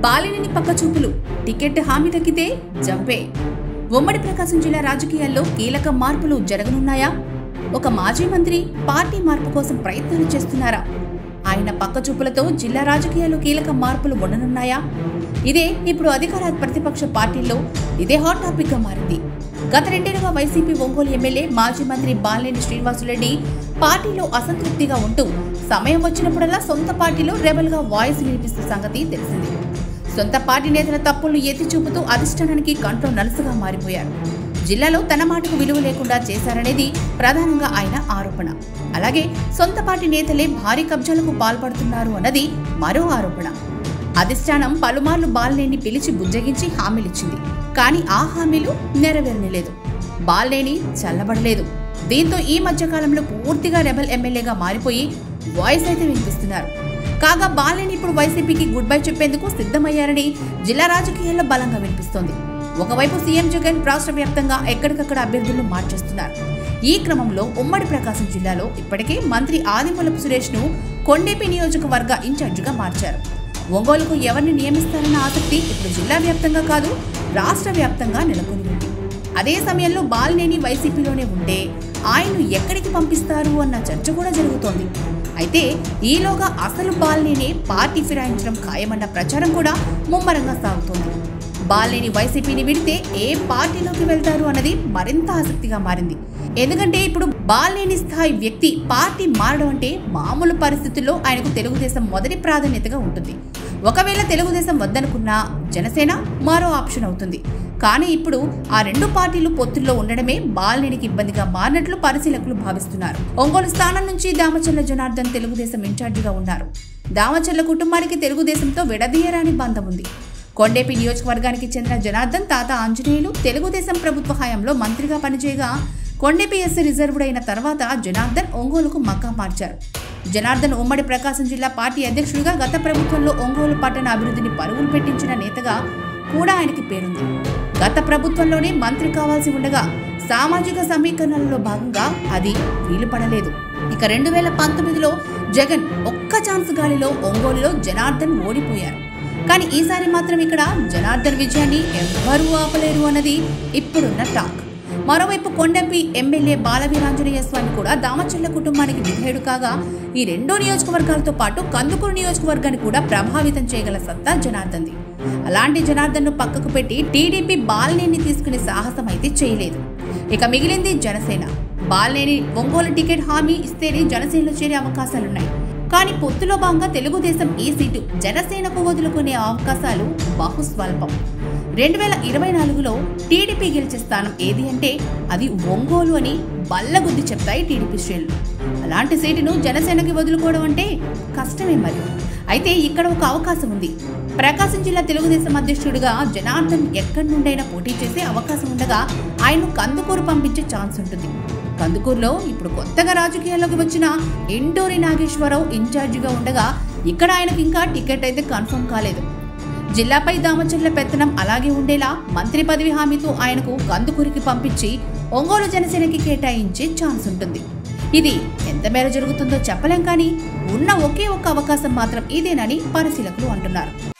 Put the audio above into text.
బాలినేని పక్క చూపులు టికెట్ హామీ దక్కితే జంపే ఉమ్మడి ప్రకాశం జిల్లా రాజకీయాల్లో కీలక మార్పులు జరగనున్నాయా ఒక మాజీ మంత్రి పార్టీ మార్పు కోసం ప్రయత్నాలు చేస్తున్నారా ఆయన పక్క చూపులతో జిల్లా రాజకీయాల్లో కీలక మార్పులు ఉండనున్నాయా ఇదే ఇప్పుడు అధికార ప్రతిపక్ష పార్టీల్లో ఇదే హాట్ టాపిక్ గా మారింది గత రెండేళ్లుగా వైసీపీ ఒంగోలు ఎమ్మెల్యే మాజీ మంత్రి బాలినేని శ్రీనివాసులరెడ్డి పార్టీలో అసంతృప్తిగా ఉంటూ సమయం వచ్చినప్పుడల్లా సొంత పార్టీలో రెబల్ గా వాయిస్ వినిపిస్తున్న సంగతి తెలిసింది సొంత పార్టీ నేతల తప్పులను ఎత్తి చూపుతూ అధిష్టానానికి కంట్లో నలుసుగా మారిపోయారు జిల్లాలో తన మాటకు విలువ లేకుండా చేశారనేది ప్రధానంగా ఆయన ఆరోపణ అలాగే సొంత పార్టీ నేతలే భారీ కబ్జాలకు పాల్పడుతున్నారు అన్నది మరో ఆరోపణ అధిష్టానం పలుమార్లు బాలినేని పిలిచి బుజ్జగించి హామీలిచ్చింది కానీ ఆ హామీలు నెరవేరలేదు బాలినేని చల్లబడలేదు దీంతో ఈ మధ్య కాలంలో పూర్తిగా రెబల్ ఎమ్మెల్యేగా మారిపోయి వాయిస్ అయితే వినిపిస్తున్నారు కాగా బాలినేని ఇప్పుడు వైసీపీకి గుడ్ బై చెప్పేందుకు సిద్ధమయ్యారని జిల్లా రాజకీయాల్లో బలంగా వినిపిస్తోంది ఒకవైపు సీఎం జగన్ రాష్ట్ర వ్యాప్తంగా ఎక్కడికక్కడ అభ్యర్థులను మార్చేస్తున్నారు ఈ క్రమంలో ఉమ్మడి ప్రకాశం జిల్లాలో ఇప్పటికే మంత్రి ఆదిమూలపు సురేష్ ను కొండేపి నియోజకవర్గ ఇన్ఛార్జిగా మార్చారు ఒంగోలుకు ఎవరిని నియమిస్తారన్న ఆసక్తి ఇప్పుడు జిల్లా వ్యాప్తంగా కాదు రాష్ట్ర వ్యాప్తంగా నెలకొని ఉంది అదే సమయంలో బాలినేని వైసీపీలోనే ఉంటే ఆయన్ను ఎక్కడికి పంపిస్తారు అన్న చర్చ కూడా జరుగుతోంది అయితే ఈలోగా అసలు బాలినేని పార్టీ ఫిరాయించడం ఖాయమన్న ప్రచారం కూడా ముమ్మరంగా సాగుతోంది బాలినేని వైసీపీని విడితే ఏ పార్టీలోకి వెళ్తారు అన్నది మరింత ఆసక్తిగా మారింది ఎందుకంటే ఇప్పుడు బాలినేని స్థాయి వ్యక్తి పార్టీ మారడం అంటే మామూలు పరిస్థితుల్లో ఆయనకు తెలుగుదేశం మొదటి ప్రాధాన్యతగా ఉంటుంది ఒకవేళ తెలుగుదేశం వద్దనుకున్నా జనసేన మరో ఆప్షన్ అవుతుంది కానీ ఇప్పుడు ఆ రెండు పార్టీలు పొత్తుల్లో ఉండడమే బాలినేనికి ఇబ్బందిగా మారినట్లు పరిశీలకులు భావిస్తున్నారు ఒంగోలు స్థానం నుంచి దామచర్ల జనార్దన్ తెలుగుదేశం ఇన్ఛార్జిగా ఉన్నారు దామచర్ల కుటుంబానికి తెలుగుదేశంతో విడదీయరాని బంధం ఉంది కొండేపి నియోజకవర్గానికి చెందిన జనార్దన్ తాత ఆంజనేయులు తెలుగుదేశం ప్రభుత్వ హయాంలో మంత్రిగా పనిచేయగా కొండేపి ఎస్సీ రిజర్వ్డ్ అయిన తర్వాత జనార్దన్ ఒంగోలుకు మక్కా మార్చారు జనార్దన్ ఉమ్మడి ప్రకాశం జిల్లా పార్టీ అధ్యక్షుడిగా గత ప్రభుత్వంలో ఒంగోలు పట్టణ అభివృద్ధిని పరుగులు పెట్టించిన నేతగా కూడా ఆయనకి పేరుంది గత ప్రభుత్వంలోనే మంత్రి కావాల్సి ఉండగా సామాజిక సమీకరణలలో భాగంగా అది వీలు పడలేదు ఇక రెండు వేల పంతొమ్మిదిలో జగన్ ఒక్క ఛాన్స్ గాలిలో ఒంగోలులో జనార్దన్ ఓడిపోయారు కానీ ఈసారి మాత్రం ఇక్కడ జనార్దన్ విజయాన్ని ఎవ్వరూ ఆపలేరు అన్నది ఇప్పుడున్న టాక్ మరోవైపు కొండెంపి ఎమ్మెల్యే బాలవీరాంజనేయ స్వామి కూడా దామచర్ల కుటుంబానికి విధేయుడు కాగా ఈ రెండో నియోజకవర్గాలతో పాటు కందుకూరు నియోజకవర్గాన్ని కూడా ప్రభావితం చేయగల సత్తా జనార్దన్ది అలాంటి జనార్దన్ను పక్కకు పెట్టి టీడీపీ బాలినేని తీసుకునే సాహసం అయితే చేయలేదు ఇక మిగిలింది జనసేన బాలినేని ఒంగోలు టికెట్ హామీ ఇస్తేనే జనసేనలో చేరే అవకాశాలున్నాయి కానీ పొత్తులో భాగంగా తెలుగుదేశం ఈ సీటు జనసేనకు వదులుకునే అవకాశాలు బహుస్వల్పం రెండు వేల ఇరవై నాలుగులో టీడీపీ గెలిచే స్థానం ఏది అంటే అది ఒంగోలు అని బల్లగుద్ది చెప్తాయి టీడీపీ శ్రేణులు అలాంటి సీటును జనసేనకి వదులుకోవడం అంటే కష్టమే మరి అయితే ఇక్కడ ఒక అవకాశం ఉంది ప్రకాశం జిల్లా తెలుగుదేశం అధ్యక్షుడిగా జనార్దన్ ఎక్కడి నుండైనా పోటీ చేసే అవకాశం ఉండగా ఆయన్ను కందుకూరు పంపించే ఛాన్స్ ఉంటుంది కందుకూరులో ఇప్పుడు కొత్తగా రాజకీయాల్లోకి వచ్చిన ఇంటూరి నాగేశ్వరరావు ఇన్ఛార్జిగా ఉండగా ఇక్కడ ఆయనకి ఇంకా టికెట్ అయితే కన్ఫర్మ్ కాలేదు జిల్లాపై దామచర్ల పెత్తనం అలాగే ఉండేలా మంత్రి పదవి హామీతో ఆయనకు కందుకూరికి పంపించి ఒంగోలు జనసేనకి కేటాయించే ఛాన్స్ ఉంటుంది ఇది ఎంత మేర జరుగుతుందో చెప్పలేం కానీ ఉన్న ఒకే ఒక్క అవకాశం మాత్రం ఇదేనని పరిశీలకులు అంటున్నారు